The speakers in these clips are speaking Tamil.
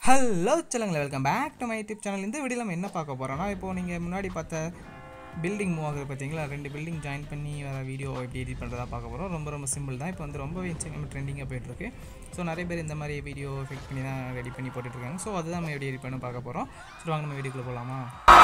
ஹலோ சொல்லுங்களேன் welcome back to my YouTube channel இந்த வீடியோ நம்ம என்ன பார்க்க போகிறோம்னா இப்போ நீங்கள் முன்னாடி பார்த்த பில்டிங் மூவ் ஆகுது பார்த்தீங்களா ரெண்டு பில்டிங் ஜாயின் பண்ணி வர வீடியோ எப்படி எடிட் பண்ணுறதா பார்க்க போகிறோம் ரொம்ப ரொம்ப சிம்பிள் தான் இப்போ வந்து ரொம்பவே இன்ஸ்டாகிராம் ட்ரெண்டிங்காக போயிட்டுருக்கு ஸோ நிறைய பேர் இந்த மாதிரி வீடியோ எஃபெக்ட் பண்ணி தான் ரெடி பண்ணி போட்டுட்ருக்காங்க ஸோ அதுதான் நம்ம எப்படி எடிட் பண்ண பார்க்க போகிறோம் ஸோ வாங்க நம்ம வீடியோக்குள்ளே போகலாமா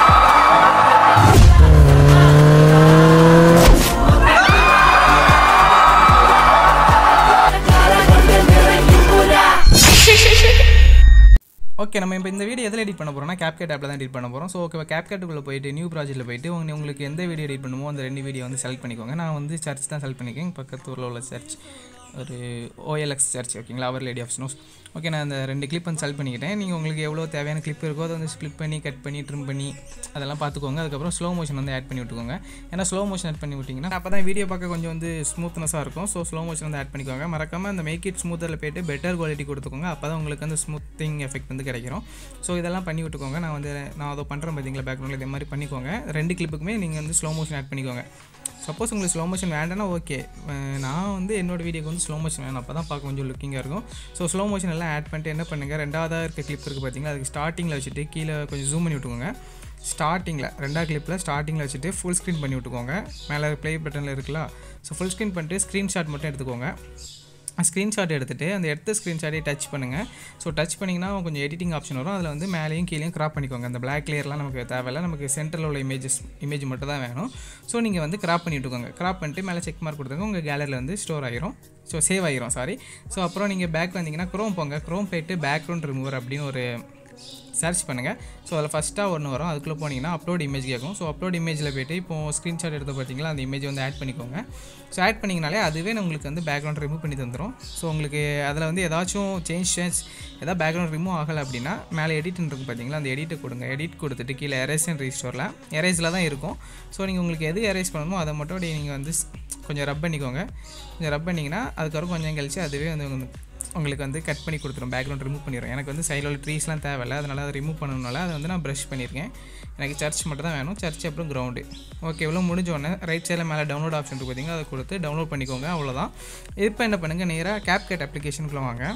ஓகே நம்ம இப்போ இந்த வீடியோ எதில் எடிட் பண்ண போகிறோம்னா கேப்கேட் ஆப்பில் தான் எடிட் பண்ண போகிறோம் ஸோ ஓகே கேப்கேட்டுக்குள்ளே போயிட்டு நியூ ப்ராஜெக்ட்டில் போயிட்டு உங்க உங்களுக்கு எந்த வீடியோ எடிட் பண்ணுமோ அந்த ரெண்டு வீடியோ வந்து செலக்ட் பண்ணிக்கோங்க நான் வந்து சர்ச் தான் செலக்ட் பண்ணிக்கேன் பக்கத்து ஊரில் உள்ள சர்ச் ஒரு ஓஎல்எக்ஸ் சர்ச் ஓகேங்களா our lady of snows okay நான் அந்த ரெண்டு கிளிப் வந்து செலக்ட் பண்ணிக்கிட்டேன் நீங்கள் உங்களுக்கு எவ்வளோ தேவையான கிளிப் இருக்கோ அதை வந்து ஸ்கிளிப் பண்ணி கட் பண்ணி ட்ரிம் பண்ணி அதெல்லாம் பார்த்துக்கோங்க அதுக்கப்புறம் ஸ்லோ மோஷன் வந்து ஆட் பண்ணி விட்டுக்கோங்க ஏன்னா ஸ்லோ மோஷன் ஆட் பண்ணி விட்டிங்கன்னா அப்போ தான் வீடியோ பார்க்க கொஞ்சம் வந்து ஸ்மூத்னஸாக இருக்கும் ஸோ ஸ்லோ மோஷன் வந்து ஆட் பண்ணிக்கோங்க மறக்காமல் அந்த மேக் இட் ஸ்மூத்தரில் போயிட்டு பெட்டர் குவாலிட்டி கொடுத்துக்கோங்க அப்போ தான் உங்களுக்கு அந்த ஸ்மூத்திங் எஃபெக்ட் வந்து கிடைக்கும் ஸோ இதெல்லாம் பண்ணி விட்டுக்கோங்க நான் வந்து நான் அதை பண்ணுறேன் பார்த்தீங்களா பேக்ரவுண்டில் இதே மாதிரி பண்ணிக்கோங்க ரெண்டு கிளிப்புக்குமே நீங்கள் வந்து ஸ்லோ மோஷன் ஆட் பண்ணிக்கோங்க சப்போஸ் உங்களுக்கு ஸ்லோ மோஷன் வேண்டாம்னா ஓகே நான் வந்து என்னோட வீடியோக்கு வந்து ஸ்லோ மோஷன் வேணும் அப்போ தான் பார்க்க கொஞ்சம் லுக்கிங்காக இருக்கும் ஸோ ஸ்லோ மோஷன் எல்லாம் ஆட் பண்ணிட்டு என்ன பண்ணுங்கள் ரெண்டாவதாக இருக்க கிளிப் இருக்குது பார்த்தீங்களா அதுக்கு ஸ்டார்டிங்கில் வச்சுட்டு கீழே கொஞ்சம் ஜூம் பண்ணி விட்டுக்கோங்க ஸ்டார்டிங்கில் ரெண்டாவது கிளிப்பில் ஸ்டார்டிங்கில் வச்சுட்டு ஃபுல் ஸ்க்ரீன் பண்ணி விட்டுக்கோங்க மேலே ப்ளே பட்டனில் இருக்குல்ல ஸோ ஃபுல் ஸ்க்ரீன் பண்ணிட்டு ஸ்க்ரீன்ஷாட் மட்டும் எடுத்துக்கோங்க ஸ்க்ரீன்ஷாட் எடுத்துகிட்டு அந்த எடுத்த ஸ்க்ரீன்ஷாட்டே டச் பண்ணுங்கள் ஸோ டச் பண்ணிங்கன்னா கொஞ்சம் எடிட்டிங் ஆப்ஷன் வரும் அதில் வந்து மேலேயும் கீழேயும் கிராப் பண்ணிக்கோங்க அந்த பிளாக் லேயர்லாம் நமக்கு தேவையில்ல நமக்கு சென்டரில் உள்ள இமேஜஸ் இமேஜ் மட்டும் தான் வேணும் ஸோ நீங்கள் வந்து கிராப் பண்ணி விட்டுக்கோங்க கிராப் பண்ணிட்டு மேலே செக் மார்க் கொடுத்துங்க உங்கள் கேலரியில் வந்து ஸ்டோர் ஆகிரும் ஸோ சேவ் ஆகிரும் சாரி ஸோ அப்புறம் நீங்கள் பேக் வந்தீங்கன்னா க்ரோம் போங்க க்ரோம் போயிட்டு பேக்ரவுண்ட் ரிமூவர் அப்படின்னு ஒரு சர்ச் பண்ணுங்கள் ஸோ அதில் ஃபஸ்ட்டாக ஒன்று வரும் அதுக்குள்ளே போனீங்கன்னா அப்லோட் இமேஜ் கேட்கும் ஸோ அப்லோட் இமேஜில் போய்ட்டு இப்போ ஸ்க்ரீன்ஷாட் எடுத்து பார்த்தீங்களா அந்த இமேஜ் வந்து ஆட் பண்ணிக்கோங்க ஸோ ஆட் பண்ணிங்கனாலே அதுவே உங்களுக்கு வந்து பேக்ரவுண்ட் ரிமூவ் பண்ணி தந்துடும் ஸோ உங்களுக்கு அதில் வந்து ஏதாச்சும் சேஞ்ச் சேஞ்ச் ஏதாவது பேக்ரவுண்ட் ரிமூவ் ஆகலை அப்படின்னா மேலே எடிட்னு இருக்கும் பார்த்தீங்களா அந்த எடிட்டை கொடுங்க எடிட் கொடுத்துட்டு கீழே எரேஸ் அண்ட் ரீஸ்டோரில் எரேஸில் தான் இருக்கும் ஸோ நீங்கள் உங்களுக்கு எது எரேஸ் பண்ணணுமோ அதை மட்டும் நீங்கள் வந்து கொஞ்சம் ரப் பண்ணிக்கோங்க கொஞ்சம் ரப் பண்ணிங்கன்னா அதுக்கப்புறம் கொஞ்சம் கழிச்சு அதுவே வந்து உங்களுக்கு வந்து கட் பண்ணி கொடுத்துரும் பேக்ரவுண்ட் ரிமூவ் பண்ணிடும் எனக்கு வந்து சைடில் உள்ள ட்ரீஸ்லாம் தேவையில்ல அதனால் அதை ரிமூவ் பண்ணணுனால அதை வந்து நான் ப்ரஷ் பண்ணியிருக்கேன் எனக்கு சர்ச் மட்டும் தான் வேணும் சர்ச் அப்புறம் கிரவுண்டு ஓகே இவ்வளோ முடிஞ்சோடனே ரைட் சைடில் மேலே டவுன்லோட் ஆப்ஷன் இருக்குது பார்த்தீங்கன்னா அதை கொடுத்து டவுன்லோட் பண்ணிக்கோங்க அவ்வளோதான் இப்போ என்ன பண்ணுங்கள் நேராக கேப்கேட் அப்ளிகேஷனுக்குள்ளே வாங்க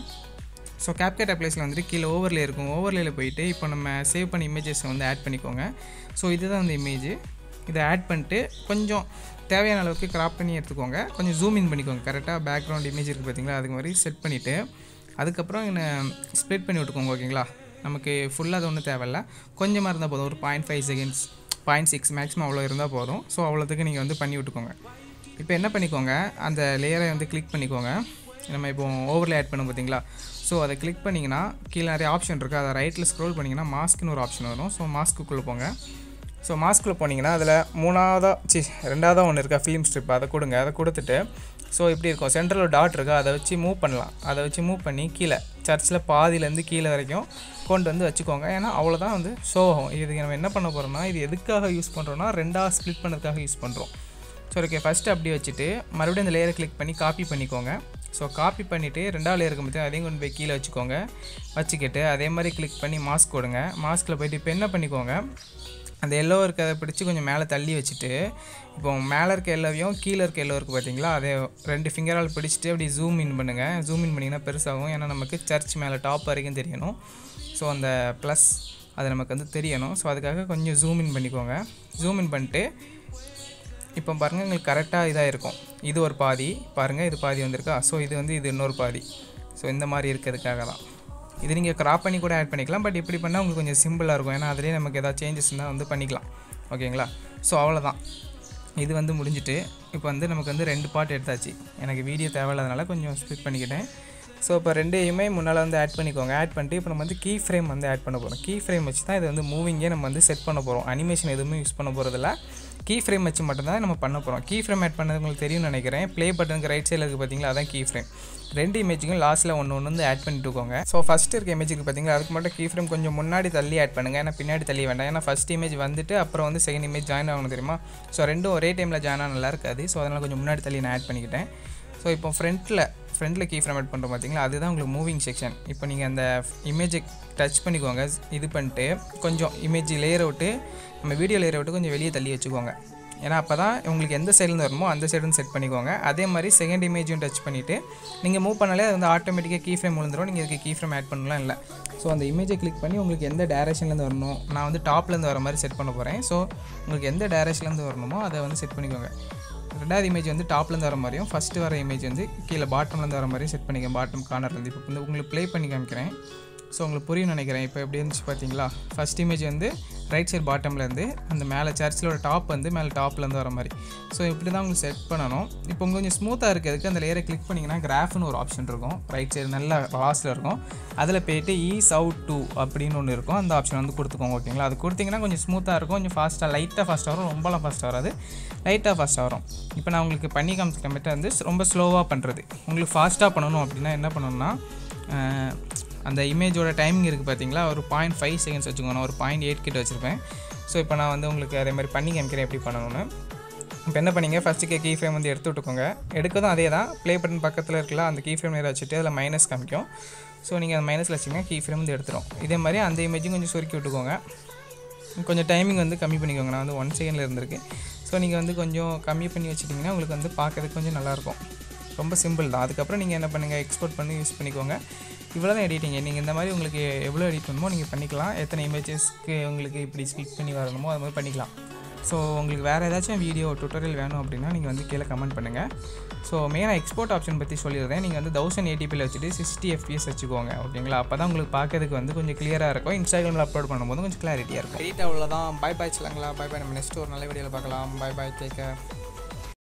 ஸோ கேப்கேட் அப்ளிகேஷன் வந்துட்டு கீழே ஓவர்லே இருக்கும் ஓவர்லேயில் போயிட்டு இப்போ நம்ம சேவ் பண்ண இமேஜஸை வந்து ஆட் பண்ணிக்கோங்க ஸோ இதுதான் அந்த இமேஜ் இதை ஆட் பண்ணிட்டு கொஞ்சம் தேவையான அளவுக்கு கிராப் பண்ணி எடுத்துக்கோங்க கொஞ்சம் ஜூம் இன் பண்ணிக்கோங்க கரெக்டாக பேக்ரவுண்ட் இமேஜ் இருக்குது பார்த்தீங்களா அதுக்கு மாதிரி செட் பண்ணிவிட்டு அதுக்கப்புறம் என்ன ஸ்ப்ளிட் பண்ணி விட்டுக்கோங்க ஓகேங்களா நமக்கு ஃபுல்லாக அது ஒன்றும் தேவையில்ல கொஞ்சமாக இருந்தால் போதும் ஒரு point five seconds point six maximum அவ்வளோ இருந்தால் போதும் ஸோ அவ்வளோத்துக்கு நீங்கள் வந்து பண்ணி விட்டுக்கோங்க இப்போ என்ன பண்ணிக்கோங்க அந்த லேயரை வந்து கிளிக் பண்ணிக்கோங்க நம்ம இப்போ ஓவரில் ஆட் பண்ணோம் பார்த்தீங்களா ஸோ அதை கிளிக் பண்ணிங்கன்னா கீழே நிறைய ஆப்ஷன் இருக்குது அதை ரைட்டில் ஸ்க்ரோல் பண்ணிங்கன்னா மாஸ்க்னு ஒரு ஆப்ஷன் வரும் ஸோ மாஸ்க்குள்ளே போங்க ஸோ மாஸ்கில் போனீங்கன்னா அதில் மூணாவதாக சி ரெண்டாவதாக ஒன்று இருக்கா ஃபிலிம் ஸ்ட்ரிப் அதை கொடுங்க அதை கொடுத்துட்டு ஸோ இப்படி இருக்கும் சென்ட்ரல் டாட் இருக்கா அதை வச்சு மூவ் பண்ணலாம் அதை வச்சு மூவ் பண்ணி கீழே சர்ச்சில் பாதியிலேருந்து கீழே வரைக்கும் கொண்டு வந்து வச்சுக்கோங்க ஏன்னா அவ்வளோதான் வந்து ஷோ ஆகும் இதுக்கு நம்ம என்ன பண்ண போகிறோம்னா இது எதுக்காக யூஸ் பண்ணுறோன்னா ரெண்டாக ஸ்ப்ளிட் பண்ணுறதுக்காக யூஸ் பண்ணுறோம் ஸோ ஓகே ஃபஸ்ட்டு அப்படி வச்சுட்டு மறுபடியும் அந்த லேயரை கிளிக் பண்ணி காப்பி பண்ணிக்கோங்க ஸோ காப்பி பண்ணிவிட்டு ரெண்டாவது லேயருக்கு மட்டும் அதையும் கொண்டு போய் கீழே வச்சுக்கோங்க வச்சுக்கிட்டு அதே மாதிரி கிளிக் பண்ணி மாஸ்க் கொடுங்க மாஸ்கில் போயிட்டு இப்போ என்ன பண்ணிக்கோங்க அந்த எல்லோ இருக்கிறத பிடிச்சி கொஞ்சம் மேலே தள்ளி வச்சுட்டு இப்போ மேலே இருக்க எல்லோவையும் கீழே இருக்க எல்லோ இருக்குது பார்த்தீங்களா அதை ரெண்டு ஃபிங்கரால் பிடிச்சிட்டு அப்படி ஜூம் இன் பண்ணுங்கள் ஜூம் இன் பண்ணிங்கன்னா பெருசாகும் ஏன்னா நமக்கு சர்ச் மேலே டாப் வரைக்கும் தெரியணும் ஸோ அந்த ப்ளஸ் அது நமக்கு வந்து தெரியணும் ஸோ அதுக்காக கொஞ்சம் ஜூம் இன் பண்ணிக்கோங்க ஜூம் இன் பண்ணிட்டு இப்போ பாருங்கள் உங்களுக்கு கரெக்டாக இதாக இருக்கும் இது ஒரு பாதி பாருங்கள் இது பாதி வந்திருக்கா ஸோ இது வந்து இது இன்னொரு பாதி ஸோ இந்த மாதிரி இருக்கிறதுக்காக தான் இது நீங்கள் க்ராப் பண்ணி கூட ஆட் பண்ணிக்கலாம் பட் இப்படி பண்ணால் உங்களுக்கு கொஞ்சம் சிம்பிளாக இருக்கும் ஏன்னா அதிலே நமக்கு எதாவது சேஞ்சஸ் இருந்தால் வந்து பண்ணிக்கலாம் ஓகேங்களா ஸோ அவ்வளோதான் இது வந்து முடிஞ்சுட்டு இப்போ வந்து நமக்கு வந்து ரெண்டு பார்ட் எடுத்தாச்சு எனக்கு வீடியோ தேவையில்லாதனால கொஞ்சம் ஸ்பிட் பண்ணிக்கிட்டேன் ஸோ இப்போ ரெண்டையுமே முன்னால் வந்து ஆட் பண்ணிக்கோங்க ஆட் பண்ணிட்டு இப்போ நம்ம வந்து கீ ஃப்ரேம் வந்து ஆட் பண்ண போகிறோம் கீ ஃப்ரேம் வச்சு தான் இது வந்து மூவிங்கே நம்ம வந்து செட் பண்ண போகிறோம் அனிமேஷன் எதுவுமே யூஸ் பண்ண போகிறதில்ல கீ ஃப்ரேம் வச்சு மட்டும்தான் நம்ம பண்ண போகிறோம் கீ ஃப்ரேம் ஆட் பண்ணது உங்களுக்கு தெரியும்னு நினைக்கிறேன் ப்ளே பட்டனுக்கு ரைட் சைடில் இருக்குது பார்த்தீங்களா அதான் கீ ஃப்ரேம் ரெண்டு இமேஜுக்கும் லாஸ்ட்டில் ஒன்று ஒன்று வந்து ஆட் பண்ணிட்டுக்கோங்க ஸோ ஃபஸ்ட் இருக்க இமேஜுக்கு பார்த்தீங்களா அதுக்கு மட்டும் கீ ஃப்ரேம் கொஞ்சம் முன்னாடி தள்ளி ஆட் பண்ணுங்கள் ஏன்னா பின்னாடி தள்ளி வேண்டாம் ஏன்னா ஃபஸ்ட் இமேஜ் வந்துட்டு அப்புறம் வந்து செகண்ட் இமேஜ் ஜாயின் ஆகணும் தெரியுமா ஸோ ரெண்டும் ஒரே டைமில் ஜாயின் ஆக நல்லா இருக்காது ஸோ அதனால் கொஞ்சம் முன்னாடி தள்ளி நான் ஆட் பண்ணிக்கிட்டேன் ஸோ இப்போ ஃப்ரண்ட்டில் ஃப்ரண்ட்டில் கீ ஃப்ரேம் ஆட் பண்ணுறோம் பார்த்தீங்களா அதுதான் உங்களுக்கு மூவிங் செக்ஷன் இப்போ நீங்கள் அந்த இமேஜை டச் பண்ணிக்கோங்க இது பண்ணிட்டு கொஞ்சம் இமேஜ் லேயரை விட்டு நம்ம வீடியோ லேயரை விட்டு கொஞ்சம் வெளியே தள்ளி வச்சுக்கோங்க ஏன்னா அப்போ தான் உங்களுக்கு எந்த சைட்லேருந்து வரணுமோ அந்த சைடு செட் பண்ணிக்கோங்க அதே மாதிரி செகண்ட் இமேஜும் டச் பண்ணிவிட்டு நீங்கள் மூவ் பண்ணாலே அது வந்து ஆட்டோமேட்டிக்காக கீ ஃப்ரேம் விழுந்துரும் நீங்கள் இதுக்கு கீ ஃப்ரேம் ஆட் பண்ணலாம் இல்லை ஸோ அந்த இமேஜை கிளிக் பண்ணி உங்களுக்கு எந்த டேரக்ஷன்லேருந்து வரணும் நான் வந்து டாப்லேருந்து வர மாதிரி செட் பண்ண போகிறேன் ஸோ உங்களுக்கு எந்த டேரக்ஷன்லேருந்து வரணுமோ அதை வந்து செட் பண்ணிக்கோங்க ரெண்டாவது இமேஜ் வந்து டாப்லேருந்து வர மாதிரியும் ஃபஸ்ட்டு வர இமேஜ் வந்து கீழே பாட்டம்லேருந்து வர மாதிரியும் செட் பண்ணிக்கேன் பாட்டம் கார்னர்லேருந்து இப்போ வந்து உங்களுக்கு ப்ளே பண்ணி காமிக்கிறேன் ஸோ உங்களுக்கு புரியும் நினைக்கிறேன் இப்போ எப்படி இருந்துச்சு பார்த்தீங்களா ஃபஸ்ட் இமேஜ் வந்து ரைட் சைடு பாட்டம்லேருந்து அந்த மேலே சர்ச்சிலோட டாப் வந்து மேலே டாப்லேருந்து வர மாதிரி ஸோ இப்படி தான் உங்களுக்கு செட் பண்ணணும் இப்போ உங்களுக்கு கொஞ்சம் ஸ்மூத்தாக இருக்கிறதுக்கு அந்த லேயரை கிளிக் பண்ணிங்கன்னா கிராஃப்னு ஒரு ஆப்ஷன் இருக்கும் ரைட் சைடு நல்லா லாஸ்ட்டில் இருக்கும் அதில் போயிட்டு ஈஸ் அவுட் டூ அப்படின்னு ஒன்று இருக்கும் அந்த ஆப்ஷன் வந்து கொடுத்துக்கோங்க ஓகேங்களா அது கொடுத்தீங்கன்னா கொஞ்சம் ஸ்மூத்தாக இருக்கும் கொஞ்சம் ஃபாஸ்ட்டாக லைட்டாக ஃபாஸ்ட்டாக வரும் ரொம்பலாம் ஃபாஸ்ட்டாக வராது லைட்டாக ஃபாஸ்ட்டாக வரும் இப்போ நான் உங்களுக்கு பண்ணி காமிச்சிக்க மெத்தட் வந்து ரொம்ப ஸ்லோவாக பண்ணுறது உங்களுக்கு ஃபாஸ்ட்டாக பண்ணணும் அப்படின்னா என்ன பண்ணணும்னா அஹ், அந்த இமேஜோட டைமிங் இருக்குது பார்த்தீங்களா ஒரு பாயிண்ட் ஃபைவ் செகண்ட்ஸ் வச்சுக்கோங்க நான் ஒரு பாயிண்ட் எயிட் கிட்ட வச்சுருப்பேன் ஸோ இப்போ நான் வந்து உங்களுக்கு அதே மாதிரி பண்ணி காமிக்கிறேன் எப்படி பண்ணணும்னு இப்போ என்ன பண்ணீங்க ஃபஸ்ட்டு கீ ஃப்ரேம் வந்து எடுத்து விட்டுக்கோங்க எடுக்கதும் அதே தான் ப்ளே பட்டன் பக்கத்தில் இருக்கல அந்த கீ ஃப்ரேம் நேரம் வச்சுட்டு அதில் மைனஸ் காமிக்கும் ஸோ நீங்கள் அந்த மைனஸில் வச்சிங்கன்னா கீ ஃப்ரேம் வந்து எடுத்துரும் இதே மாதிரி அந்த இமேஜும் கொஞ்சம் சுருக்கி விட்டுக்கோங்க கொஞ்சம் டைமிங் வந்து கம்மி பண்ணிக்கோங்க நான் வந்து ஒன் செகண்டில் இருந்திருக்கு ஸோ நீங்கள் வந்து கொஞ்சம் கம்மி பண்ணி வச்சுட்டிங்கன்னா உங்களுக்கு வந்து பார்க்கறதுக்கு கொஞ்சம் நல்லாயிருக்கும் ரொம்ப சிம்பிள் தான் அதுக்கப்புறம் நீங்கள் என்ன பண்ணுங்கள் எக்ஸ்போர்ட் பண்ணி யூஸ் பண்ணிக்கோங்க இவ்வளோ தான் எடிட்டிங் நீங்கள் இந்த மாதிரி உங்களுக்கு எவ்வளோ எடிட் பண்ணணுமோ நீங்கள் பண்ணிக்கலாம் எத்தனை இமேஜஸ்க்கு உங்களுக்கு இப்படி ஸ்கிளிக் பண்ணி வரணுமோ அது மாதிரி பண்ணிக்கலாம் ஸோ உங்களுக்கு வேறு ஏதாச்சும் வீடியோ டுட்டோரியல் வேணும் அப்படின்னா நீங்கள் வந்து கீழே கமெண்ட் பண்ணுங்கள் ஸோ மெயினாக எக்ஸ்போர்ட் ஆப்ஷன் பற்றி சொல்லிடுறேன் நீங்கள் வந்து தௌசண்ட் ஏடிபியில் வச்சுட்டு சிக்ஸ்டி எஃப்பிஎஸ் வச்சுக்கோங்க ஓகேங்களா அப்போ தான் உங்களுக்கு பார்க்கறதுக்கு வந்து கொஞ்சம் கிளியராக இருக்கும் இன்ஸ்டாகிராமில் அப்லோட் பண்ணும்போது கொஞ்சம் கிளாரிட்டியாக இருக்கும் எடிட் அவ்வளோதான் பை பாய் சொல்லங்களா பை பாய் நம்ம நெக்ஸ்ட் ஒரு நல்ல வீடியோவில் பார்க்கலாம் பை பாய் டேக்